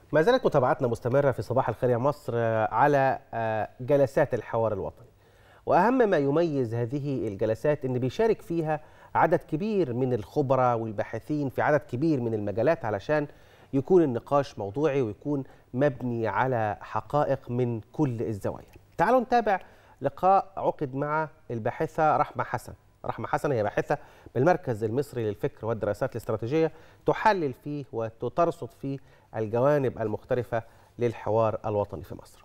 ما زالت متابعتنا مستمرة في صباح الخير يا مصر على جلسات الحوار الوطني وأهم ما يميز هذه الجلسات أن بيشارك فيها عدد كبير من الخبراء والباحثين في عدد كبير من المجالات علشان يكون النقاش موضوعي ويكون مبني على حقائق من كل الزوايا تعالوا نتابع لقاء عقد مع الباحثة رحمة حسن رحمة حسن هي باحثة بالمركز المصري للفكر والدراسات الاستراتيجية تحلل فيه وترصد فيه الجوانب المختلفة للحوار الوطني في مصر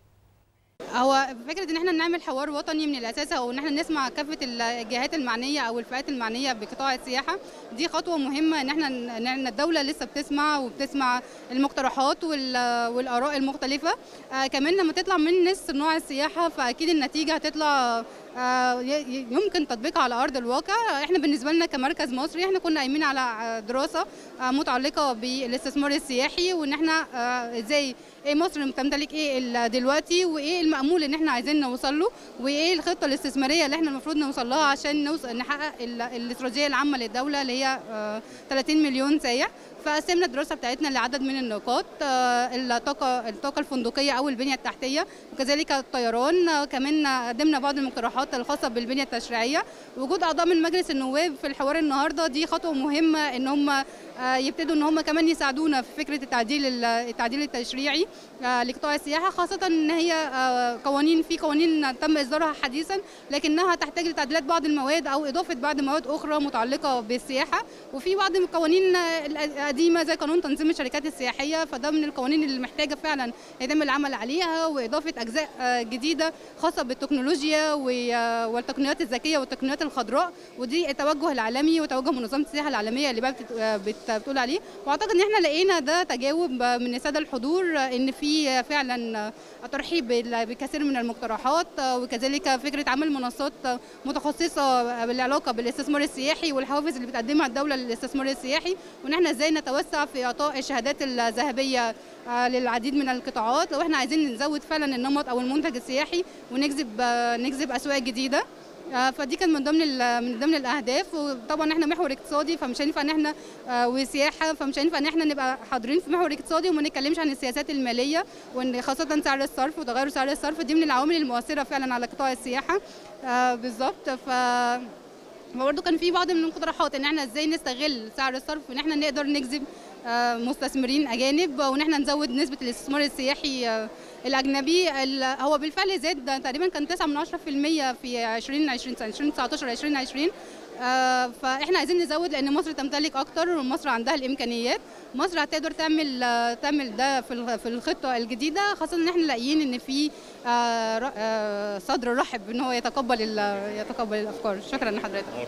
هو فكره ان احنا نعمل حوار وطني من الاساس او ان احنا نسمع كافه الجهات المعنيه او الفئات المعنيه بقطاع السياحه دي خطوه مهمه ان احنا ان الدوله لسه بتسمع وبتسمع المقترحات والاراء المختلفه آه كمان لما تطلع من نص صناع السياحه فاكيد النتيجه هتطلع آه يمكن تطبيقها على ارض الواقع احنا بالنسبه لنا كمركز مصري احنا كنا قايمين على دراسه آه متعلقه بالاستثمار السياحي وان احنا آه ازاي ايه مصر بتمتلك ايه دلوقتي وايه المأمول ان احنا عايزين نوصل له وايه الخطه الاستثماريه اللي احنا المفروض نوصل لها عشان نوصل نحقق الاستراتيجيه العامه للدوله اللي هي 30 مليون سايح فقسمنا الدراسه بتاعتنا لعدد من النقاط الطاقه الطاقه الفندقيه او البنيه التحتيه وكذلك الطيران كمان قدمنا بعض المقترحات الخاصه بالبنيه التشريعيه وجود اعضاء من مجلس النواب في الحوار النهارده دي خطوه مهمه ان هم يبتدوا ان هم كمان يساعدونا في فكره التعديل التعديل التشريعي لقطاع السياحه خاصه ان هي قوانين في قوانين تم اصدارها حديثا لكنها تحتاج لتعديلات بعض المواد او اضافه بعض مواد اخرى متعلقه بالسياحه وفي بعض من القوانين القديمه زي قانون تنظيم الشركات السياحيه فده من القوانين اللي محتاجه فعلا يتم العمل عليها واضافه اجزاء جديده خاصه بالتكنولوجيا والتقنيات الذكيه والتقنيات الخضراء ودي التوجه العالمي وتوجه منظمه السياحه العالميه اللي بتقول عليه واعتقد ان احنا لقينا ده تجاوب من الساده الحضور ان في فعلا ترحيب بكثير من المقترحات وكذلك فكره عمل منصات متخصصه بالعلاقه بالاستثمار السياحي والحوافز اللي بتقدمها الدوله للاستثمار السياحي وان احنا ازاي نتوسع في اعطاء الشهادات الذهبيه للعديد من القطاعات لو احنا عايزين نزود فعلا النمط او المنتج السياحي ونجذب نجذب اسواق جديده فدي كان من ضمن من ضمن الاهداف وطبعا احنا محور اقتصادي فمش هينفع ان احنا وسياحه فمش هينفع ان احنا نبقى حاضرين في محور اقتصادي وما نتكلمش عن السياسات الماليه وان خاصه سعر الصرف وتغير سعر الصرف دي من العوامل المؤثره فعلا على قطاع السياحه بالظبط ف فبرضه كان في بعض من المقترحات ان احنا ازاي نستغل سعر الصرف وان احنا نقدر نجذب مستثمرين اجانب وان احنا نزود نسبه الاستثمار السياحي الاجنبي هو بالفعل زاد تقريبا كان 9 من 10% في 2020 سنه 2019 2020 فاحنا عايزين نزود لان مصر تمتلك اكتر ومصر عندها الامكانيات مصر هتقدر تعمل تعمل ده في في الخطه الجديده خاصه ان احنا لاقيين ان في صدر رحب ان هو يتقبل يتقبل الافكار شكرا لحضرتك